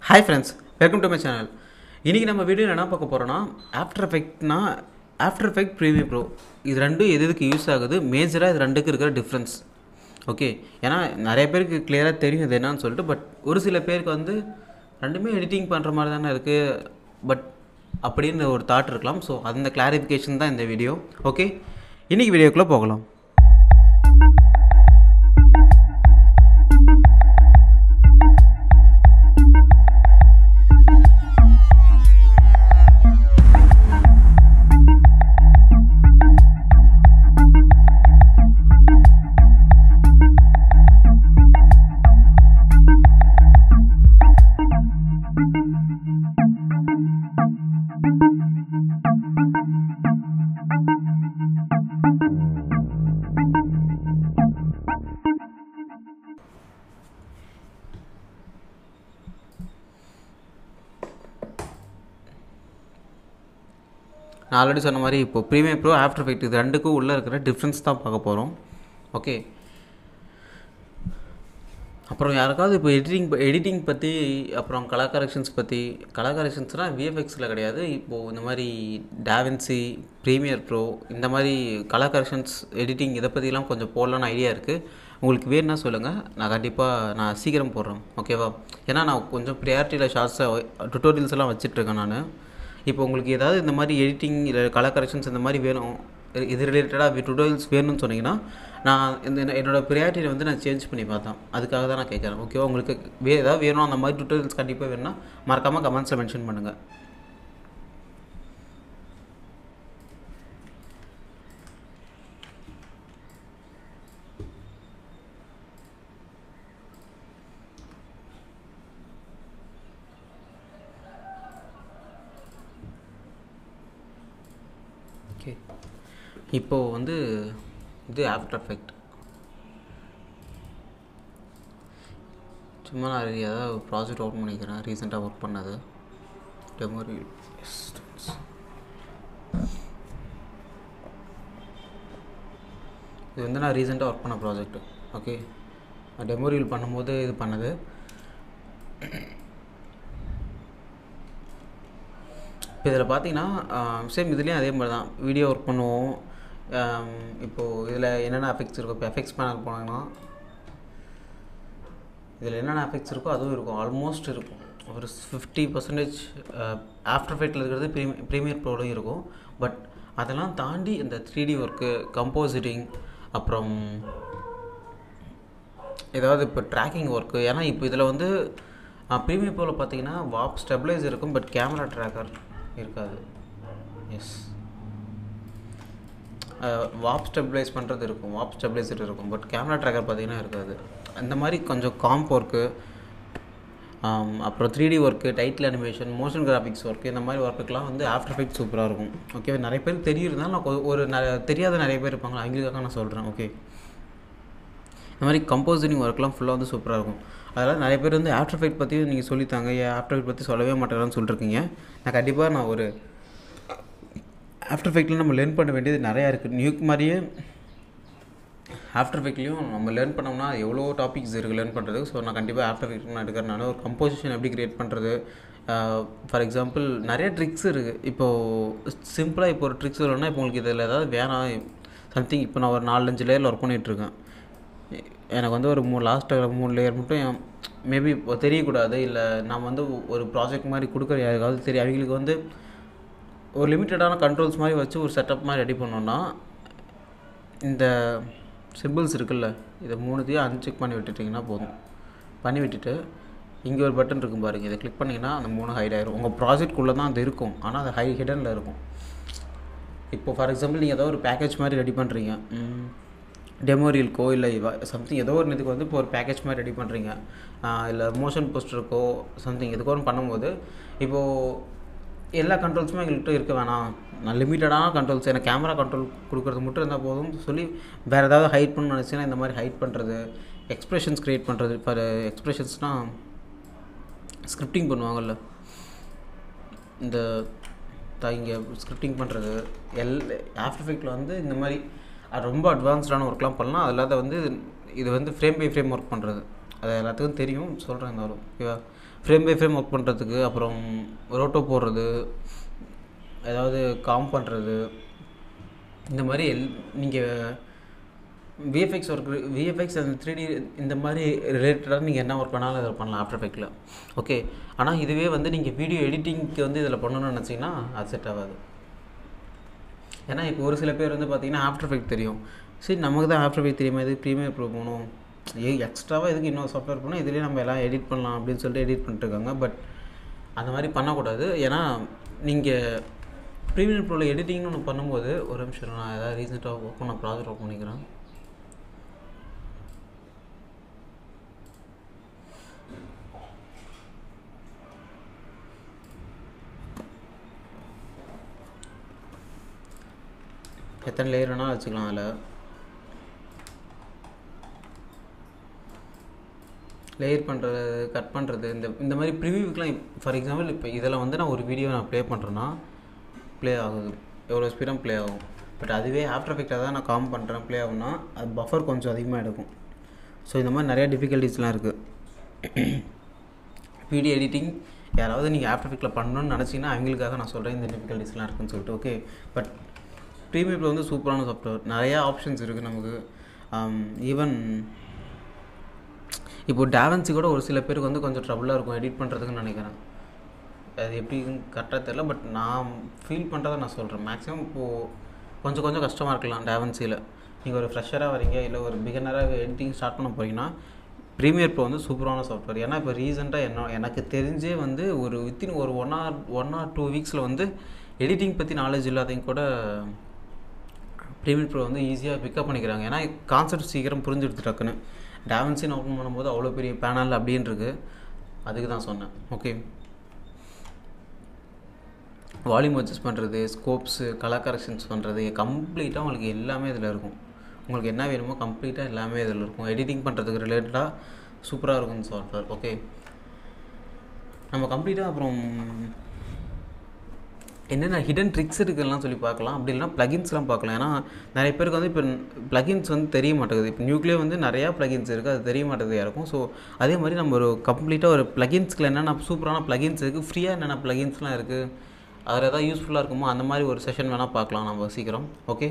hi friends welcome to my channel இன்றைக்கி நம்ம video என்ன பார்க்க போகிறோன்னா ஆஃப்டர் எஃபெக்ட்னா ஆஃப்டர் எஃபெக்ட் ப்ரீமியர் ப்ரோ இது ரெண்டும் எது எதுக்கு யூஸ் ஆகுது மேஜராக இது ரெண்டுக்கு இருக்கிற டிஃப்ரென்ஸ் ஓகே ஏன்னா நிறைய பேருக்கு கிளியராக தெரியும் இது என்னன்னு சொல்லிட்டு பட் ஒரு சில பேருக்கு வந்து ரெண்டுமே எடிட்டிங் பண்ணுற மாதிரி தானே இருக்குது பட் அப்படின்னு ஒரு தாட் இருக்கலாம் ஸோ அந்த கிளாரிஃபிகேஷன் தான் இந்த வீடியோ ஓகே இன்றைக்கி வீடியோக்குள்ளே போகலாம் நான் ஆல்ரெடி சொன்ன மாதிரி இப்போ ப்ரீமியர் ப்ரோ ஆஃப்டர் எஃபெக்ட் இது ரெண்டுக்கும் உள்ளே இருக்கிற டிஃப்ரென்ஸ் தான் பார்க்க போகிறோம் ஓகே அப்புறம் யாருக்காவது இப்போ எடிட்டிங் எடிட்டிங் பற்றி அப்புறம் கலர் கரெக்ஷன்ஸ் பற்றி கலர் கரெக்ஷன்ஸ்னால் விஎஃப்எக்ஸில் கிடையாது இப்போது இந்த மாதிரி டாவின்சி ப்ரீமியர் ப்ரோ இந்த மாதிரி கலர் கரெக்ஷன்ஸ் எடிட்டிங் இதை பற்றிலாம் கொஞ்சம் போடலான்னு ஐடியா இருக்குது உங்களுக்கு வேணும்னா சொல்லுங்கள் நான் கண்டிப்பாக நான் சீக்கிரம் போடுறேன் ஓகேவா ஏன்னா நான் கொஞ்சம் ப்ரியாரிட்டியில் ஷார்ட்ஸை டுட்டோரியல்ஸ் எல்லாம் வச்சிட்ருக்கேன் நான் இப்போ உங்களுக்கு ஏதாவது இந்த மாதிரி எடிட்டிங் இல்லை கலர் கரெக்ஷன்ஸ் இந்த மாதிரி வேணும் இது ரிலேட்டடாக டுட்டோரியல்ஸ் வேணும்னு சொன்னீங்கன்னா நான் இந்த என்னோட ப்ரியாரிட்டியை வந்து நான் சேஞ்ச் பண்ணி பார்த்தேன் அதுக்காக தான் நான் கேட்குறேன் ஓகேவா உங்களுக்கு வே ஏதாவது வேணும் அந்த மாதிரி டுட்டோரியல்ஸ் கண்டிப்பாக வேணும்னா மறக்காமல் கமெண்ட்ஸில் மென்ஷன் பண்ணுங்கள் ஓகே இப்போது வந்து இது ஆஃப்டர் எஃபெக்ட் சும்மா நான் ஏதாவது ப்ராஜெக்ட் ஒர்க் பண்ணிக்கிறேன் ரீசெண்டாக ஒர்க் பண்ணது டெமோரி இது வந்து நான் ரீசெண்டாக ஒர்க் பண்ண ப்ராஜெக்ட் ஓகே நான் டெமோ ரீல் பண்ணும்போது இது பண்ணது இப்போ இதில் பார்த்தீங்கன்னா சேம் இதுலேயும் அதே மாதிரி தான் வீடியோ ஒர்க் பண்ணுவோம் இப்போது இதில் என்னென்ன எஃபெக்ட்ஸ் இருக்கும் இப்போ எஃபெக்ட்ஸ் பேனல் போனாங்கன்னா இதில் என்னென்ன எஃபெக்ட்ஸ் இருக்கோ அதுவும் இருக்கும் ஆல்மோஸ்ட் இருக்கும் ஒரு ஃபிஃப்டி பர்சன்டேஜ் ஆஃப்டர் எஃபெக்டில் இருக்கிறது ப்ரீமி ப்ரீமியர் ப்ரோலையும் இருக்கும் பட் அதெல்லாம் தாண்டி இந்த த்ரீ டி ஒர்க்கு கம்போசிட்டிங் அப்புறம் ஏதாவது இப்போ ட்ராக்கிங் ஒர்க்கு ஏன்னா இப்போ இதில் வந்து ப்ரீமியர் ப்ரோவில் பார்த்தீங்கன்னா வாப் ஸ்டெபிளைஸ் இருக்கும் பட் கேமரா ட்ராக்கர் இருக்காது எஸ் வாப் ஸ்டெபிளைஸ் பண்ணுறது இருக்கும் வாப் ஸ்டெபிளைசர் இருக்கும் பட் கேமரா ட்ராக்கர் பார்த்தீங்கன்னா இருக்காது அந்த மாதிரி கொஞ்சம் காம்ப் ஒர்க்கு அப்புறம் three D work title animation motion graphics work இந்த மாதிரி ஒர்க்குக்கெலாம் வந்து ஆஃப்டர் எஃபெக்ட் சூப்பராக இருக்கும் ஓகே நிறைய பேர் தெரியிருந்தாலும் நான் ஒரு ந தெரியாத நிறைய பேர் இருப்பாங்க அவங்களுக்காக நான் சொல்கிறேன் ஓகே இந்த மாதிரி கம்போசிட்டிங் ஒர்க்லாம் ஃபுல்லாக வந்து சூப்பராக இருக்கும் அதனால் நிறைய பேர் வந்து ஆஃப்டர் எஃபெக்ட் பற்றி நீங்கள் சொல்லித்தாங்க ஏன் ஆஃப்டர் எஃபெக்ட் பற்றி சொல்லவே மாட்டேங்கிறான்னு சொல்லிருக்கீங்க நான் கண்டிப்பாக நான் ஒரு ஆஃப்டர் எஃபெக்டில் நம்ம லேர்ன் பண்ண வேண்டியது நிறையா இருக்குது நியூக் மாதிரியே ஆஃப்டர் எஃபெக்ட்லேயும் நம்ம லேர்ன் பண்ணோம்னா எவ்வளோ டாபிக்ஸ் இருக்குது லேர்ன் பண்ணுறது ஸோ நான் கண்டிப்பாக ஆஃப்டர் எஃபெக்ட் நான் எடுக்கிறனால ஒரு கம்போசிஷன் எப்படி க்ரியேட் பண்ணுறது ஃபார் எக்ஸாம்பிள் நிறைய ட்ரிக்ஸ் இருக்குது இப்போது சிம்பிளாக இப்போ ஒரு ட்ரிக்ஸ் சொல்லணும்னா இப்போ உங்களுக்கு இதில் ஏதாவது வேணாம் சம்திங் இப்போ நான் ஒரு நாலஞ்சு லேயரில் ஒர்க் பண்ணிகிட்ருக்கேன் எனக்கு வந்து ஒரு மூணு லாஸ்ட்டு மூணு லேயர் மட்டும் மேபி தெரியக்கூடாது இல்லை நான் வந்து ஒரு ப்ராஜெக்ட் மாதிரி கொடுக்குற யாருக்காவது தெரியும் அவங்களுக்கு வந்து ஒரு லிமிட்டடான கண்ட்ரோல்ஸ் மாதிரி வச்சு ஒரு செட்டப் மாதிரி ரெடி பண்ணோன்னா இந்த சிம்பிள்ஸ் இருக்குல்ல இதை மூணுத்தையும் அன்செக் பண்ணி விட்டுட்டிங்கன்னா போதும் பண்ணி விட்டுட்டு இங்கே ஒரு பட்டன் இருக்கும் பாருங்கள் இதை கிளிக் பண்ணிங்கன்னா அந்த மூணு ஹைட் ஆயிரும் உங்கள் ப்ராஜெக்ட்குள்ளே தான் அது இருக்கும் ஆனால் அது ஹை ஹிடனில் இருக்கும் இப்போ ஃபார் எக்ஸாம்பிள் நீங்கள் ஏதோ ஒரு பேக்கேஜ் மாதிரி ரெடி பண்ணுறீங்க டெமோரியல்க்கோ இல்லை சம்திங் ஏதோ ஒரு இதுக்கு வந்து இப்போ ஒரு பேக்கேஜ் மாதிரி ரெடி பண்ணுறீங்க இல்லை மோஷன் போஸ்டருக்கோ சம்திங் எதுக்கோ ஒன்று பண்ணும்போது இப்போது எல்லா கண்ட்ரோல்ஸுமே எங்கள்கிட்ட இருக்க வேணாம் நான் லிமிட்டடான கண்ட்ரோல்ஸ் எனக்கு கேமரா கண்ட்ரோல் கொடுக்குறது மட்டும் இருந்தால் போதும் சொல்லி வேறு ஏதாவது ஹைட் பண்ணணும்னு நினச்சின்னா இந்த மாதிரி ஹைட் பண்ணுறது எக்ஸ்ப்ரெஷன்ஸ் க்ரியேட் பண்ணுறது ஃபார் எக்ஸ்ப்ரெஷன்ஸ்னால் ஸ்கிரிப்டிங் பண்ணுவாங்கள்ல இந்த இங்கே ஸ்கிரிப்டிங் பண்ணுறது எல் ஆஃப்டர் எஃபெக்டில் வந்து இந்த மாதிரி அது ரொம்ப அட்வான்ஸ்டான ஒர்க்லாம் பண்ணலாம் அது இல்லாத வந்து இது வந்து ஃப்ரேம் பை ஃப்ரேம் ஒர்க் பண்ணுறது அது எல்லாத்துக்கும் தெரியும் சொல்கிறேன் இருந்தாலும் ஓகேவா ஃப்ரேம் பை ஃப்ரேம் ஒர்க் பண்ணுறதுக்கு அப்புறம் ரோட்டோ போடுறது ஏதாவது காம் பண்ணுறது இந்த மாதிரி எல் நீங்கள் விஎஃப்எக்ஸ் ஒர்க் விஎஃப்எக்ஸ் அந்த த்ரீ டி இந்த மாதிரி ரிலேட்டடாக நீங்கள் என்ன ஒர்க் பண்ணாலும் இதில் பண்ணலாம் ஆஃப்டர் எஃபெக்டில் ஓகே ஆனால் இதுவே வந்து நீங்கள் வீடியோ எடிட்டிங்க்கு வந்து இதில் பண்ணணும்னு நினச்சிங்கன்னா அது செட் ஆகாது ஏன்னா இப்போ ஒரு சில பேர் வந்து பார்த்தீங்கன்னா ஆஃப்டர் எஃபெக்ட் தெரியும் சரி நமக்கு தான் ஆஃப்டர் எஃபெக்ட் தெரியுமா இது ப்ரீமியர் ப்ரோ போகணும் ஏ எக்ஸ்ட்ராவாக எதுக்கு இன்னொரு சாஃப்ட்வேர் போனால் இதுலேயே நம்ம எல்லாம் எடிட் பண்ணலாம் அப்படின்னு சொல்லிட்டு எடிட் பண்ணிட்டுருக்காங்க பட் அந்த மாதிரி பண்ணக்கூடாது ஏன்னா நீங்கள் ப்ரீமியர் ப்ரோவில் எடிட்டிங்னு ஒன்று பண்ணும்போது ஒரு நிமிஷம் நான் ஏதாவது ரீசெண்டாக ஒர்க் பண்ண ப்ராஜெக்ட் ஒர்க் பண்ணிக்கிறேன் எத்தனை லேயர் வேணாலும் வச்சுக்கலாம் அதில் லேயர் பண்ணுறது கட் பண்ணுறது இந்த இந்த மாதிரி ப்ரிவியூக்கெலாம் ஃபார் எக்ஸாம்பிள் இப்போ இதில் வந்து நான் ஒரு வீடியோ நான் ப்ளே பண்ணுறேன்னா ப்ளே ஆகுது எவ்வளோ ஸ்பீடாக ப்ளே ஆகும் பட் அதுவே ஆஃப்டர் எஃபெக்டாக தான் நான் காம் பண்ணுறேன் ப்ளே ஆகும்னா அது பஃபர் கொஞ்சம் அதிகமாக எடுக்கும் ஸோ இந்த மாதிரி நிறையா டிஃபிகல்ட்டிஸ்லாம் இருக்குது வீடியோ எடிட்டிங் யாராவது நீங்கள் ஆஃப்டர் எஃபெக்டில் பண்ணணும்னு நினச்சிங்கன்னா அவங்களுக்காக நான் சொல்கிறேன் இந்த டிஃபிகல்ட்டிஸ்லாம் இருக்குன்னு சொல்லிட்டு ஓகே பட் ப்ரீமியர் வந்து சூப்பரான சாஃப்ட்வேர் நிறையா ஆப்ஷன்ஸ் இருக்குது நமக்கு ஈவன் இப்போ டேவன்சி கூட ஒரு சில பேருக்கு வந்து கொஞ்சம் ட்ரபுளாக இருக்கும் எடிட் பண்ணுறதுக்குன்னு நினைக்கிறேன் அது எப்படி கரெக்டாக தெரில பட் நான் ஃபீல் பண்ணுறதை நான் சொல்கிறேன் மேக்ஸிமம் இப்போது கொஞ்சம் கொஞ்சம் கஷ்டமாக இருக்கலாம் டேவன்சியில் நீங்கள் ஒரு ஃப்ரெஷராக வரீங்க இல்லை ஒரு பிகினராக எடிட்டிங் ஸ்டார்ட் பண்ண போகிறீங்கன்னா ப்ரீமியர் ப்ரோ வந்து சூப்பரான சாஃப்ட்வேர் ஏன்னா இப்போ ரீசெண்டாக என்ன எனக்கு தெரிஞ்சே வந்து ஒரு வித்தின் ஒரு one or one or two வீக்ஸில் வந்து எடிட்டிங் பற்றி நாலேஜ் இல்லாதவங்க கூட ப்ரீமியர் ப்ரோ வந்து ஈஸியாக பிக்கப் பண்ணிக்கிறாங்க ஏன்னா கான்செப்ட் சீக்கிரம் புரிஞ்சுடுது டக்குன்னு டேவன்சின்னு ஓப்பன் பண்ணும்போது அவ்வளோ பெரிய பேனல் அப்படின்னு இருக்கு அதுக்கு தான் சொன்னேன் ஓகே வால்யூம் அட்ஜஸ்ட் பண்ணுறது ஸ்கோப்ஸு கலர் கரெக்ஷன்ஸ் பண்ணுறது கம்ப்ளீட்டாக உங்களுக்கு எல்லாமே இதில் இருக்கும் உங்களுக்கு என்ன வேணுமோ கம்ப்ளீட்டாக எல்லாமே இதில் இருக்கும் எடிட்டிங் பண்ணுறதுக்கு ரிலேட்டடாக சூப்பராக இருக்கும் இந்த சாஃப்ட்வேர் ஓகே நம்ம கம்ப்ளீட்டாக அப்புறம் என்னென்ன ஹிடன் ட்ரிக்ஸ் இருக்குலாம் சொல்லி பார்க்கலாம் அப்படி இல்லைனா ப்ளகின்ஸ்லாம் பார்க்கலாம் ஏன்னா நிறைய பேருக்கு வந்து இப்போ ப்ளகின்ஸ் வந்து தெரிய மாட்டேங்குது இப்போ நியூக்ளியே வந்து நிறையா ப்ளகின்ஸ் இருக்குது அது தெரிய மாட்டேங்குது யாருக்கும் ஸோ அதே மாதிரி நம்ம ஒரு கம்ப்ளீட்டாக ஒரு ப்ளகின்ஸ்க்கு என்னென்ன சூப்பரான ப்ளகின்ஸ் இருக்குது ஃப்ரீயாக என்னென்ன ப்ளகின்ஸ்லாம் இருக்குது அதில் எதாவது யூஸ்ஃபுல்லாக இருக்குமோ அந்த மாதிரி ஒரு செஷன் வேணால் பார்க்கலாம் நம்ம சீக்கிரம் ஓகே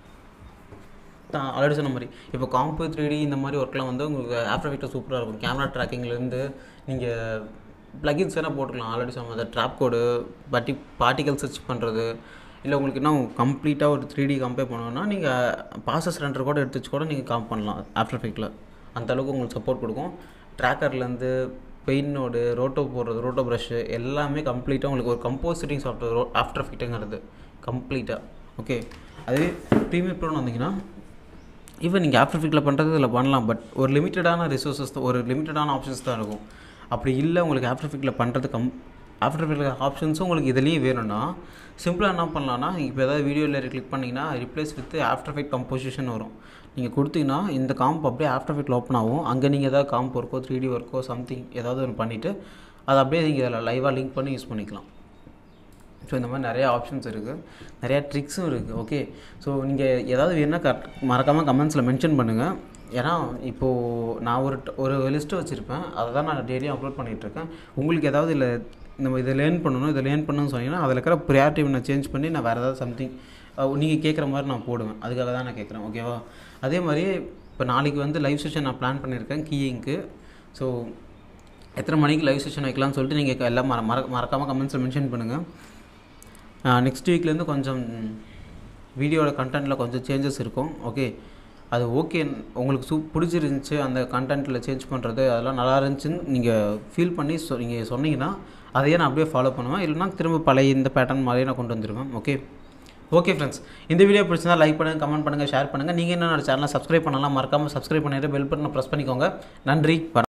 நான் ஆல்ரெடி சொன்ன மாதிரி இப்போ காம்பு த்ரீ டி இந்த மாதிரி ஒர்க்லாம் வந்து உங்களுக்கு ஆஃப்டர் எஃபெக்டாக சூப்பராக இருக்கும் கேமரா ட்ராக்கிங்லேருந்து நீங்கள் ப்ளகின்ஸ் வேணால் போட்டுக்கலாம் ஆல்ரெடி சொன்ன மாதிரி ட்ராப் கோடு பட்டி பார்ட்டிகல் சர்ச் பண்ணுறது இல்லை உங்களுக்கு இன்னும் கம்ப்ளீட்டாக ஒரு த்ரீ டி கம்பேர் பண்ணணும்னா நீங்கள் பாசஸ் ரெண்டர் கூட எடுத்து வச்சு கூட நீங்கள் காம் பண்ணலாம் ஆஃப்டர் எஃபெக்டில் அந்தளவுக்கு உங்களுக்கு சப்போர்ட் கொடுக்கும் ட்ராக்கர்லேருந்து பெயினோடு ரோட்டோ போடுறது ரோட்டோ ப்ரஷ்ஷு எல்லாமே கம்ப்ளீட்டாக உங்களுக்கு ஒரு கம்போசிட்டிங் சாஃப்ட்வேர் ஆஃப்டர் எஃபெக்ட்டுங்கிறது கம்ப்ளீட்டாக ஓகே அதுவே ப்ரீமியர் ப்ரோன்னு வந்தீங்கன்னா ஈவன் நீங்கள் ஆஃப்டர் எஃபெக்டில் பண்ணுறது இதில் பண்ணலாம் பட் ஒரு லிமிட்டடான ரிசோர்ஸஸ் தான் ஒரு லிமிட்டடான ஆப்ஷன்ஸ் தான் இருக்கும் அப்படி இல்லை உங்களுக்கு ஆஃப்டர் எஃபெக்டில் பண்ணுறது கம் ஆஃப்டர் எஃபெக்டில் ஆப்ஷன்ஸும் உங்களுக்கு இதுலேயும் வேணும்னா சிம்பிளாக என்ன பண்ணலான்னா இப்போ ஏதாவது வீடியோவில் கிளிக் பண்ணிங்கன்னா replace with after effect composition வரும் நீங்கள் கொடுத்தீங்கன்னா இந்த காம்ப் அப்படியே ஆஃப்டர் எஃபெக்ட் ஓப்பன் ஆகும் அங்கே நீங்கள் ஏதாவது காம்ப் ஒர்க்கோ த்ரீ டி ஒர்க்கோ சம்திங் ஏதாவது ஒன்று பண்ணிவிட்டு அதை அப்படியே நீங்கள் இதில் லைவாக லிங்க் பண்ணி யூஸ் பண்ணிக்கலாம் ஸோ இந்த மாதிரி நிறையா ஆப்ஷன்ஸ் இருக்குது நிறையா ட்ரிக்ஸும் இருக்குது ஓகே ஸோ நீங்கள் ஏதாவது வேணால் கரெக்ட் மறக்காமல் கமெண்ட்ஸில் மென்ஷன் பண்ணுங்கள் ஏன்னா இப்போது நான் ஒரு ஒரு லிஸ்ட்டு வச்சுருப்பேன் அதை தான் நான் டெய்லியும் அப்லோட் பண்ணிகிட்ருக்கேன் உங்களுக்கு ஏதாவது இல்லை நம்ம இதை லேர்ன் பண்ணணும் இதை லேர்ன் பண்ணணும்னு சொன்னீங்கன்னா அதில் இருக்கிற ப்ரியாரிட்டி நான் சேஞ்ச் பண்ணி நான் வேறு ஏதாவது சம்திங் நீங்கள் கேட்குற மாதிரி நான் போடுவேன் அதுக்காக தான் நான் கேட்குறேன் ஓகேவா அதே மாதிரி இப்போ நாளைக்கு வந்து லைவ் செஷன் நான் பிளான் பண்ணியிருக்கேன் கீயிங்க்கு ஸோ எத்தனை மணிக்கு லைவ் செஷன் வைக்கலாம்னு சொல்லிட்டு நீங்கள் எல்லாம் மற மற மறக்காமல் கமெண்ட்ஸில் மென்ஷன் பண்ணுங்கள் நெக்ஸ்ட் வீக்லேருந்து கொஞ்சம் வீடியோட கண்டென்ட்டில் கொஞ்சம் சேஞ்சஸ் இருக்கும் ஓகே அது ஓகே உங்களுக்கு சூ பிடிச்சிருந்துச்சி அந்த கண்டென்ட்டில் சேஞ்ச் பண்ணுறது அதெல்லாம் நல்லா இருந்துச்சுன்னு நீங்கள் ஃபீல் பண்ணி சொ நீங்கள் சொன்னீங்கன்னா அதையே நான் அப்படியே ஃபாலோ பண்ணுவேன் இல்லைனா திரும்ப பழைய இந்த பேட்டர்ன் மாதிரியே நான் கொண்டு வந்துடுவேன் ஓகே ஓகே ஃப்ரெண்ட்ஸ் இந்த வீடியோ பிடிச்சிருந்தா லைக் பண்ணுங்கள் கமெண்ட் பண்ணுங்கள் ஷேர் பண்ணுங்கள் நீங்கள் என்ன சேனலை சப்ஸ்கிரைப் பண்ணலாம் மறக்காமல் சப்ஸ்கிரைப் பண்ணிட்டு பெல் பட்டனை ப்ரெஸ் பண்ணிக்கோங்க நன்றி வணக்கம்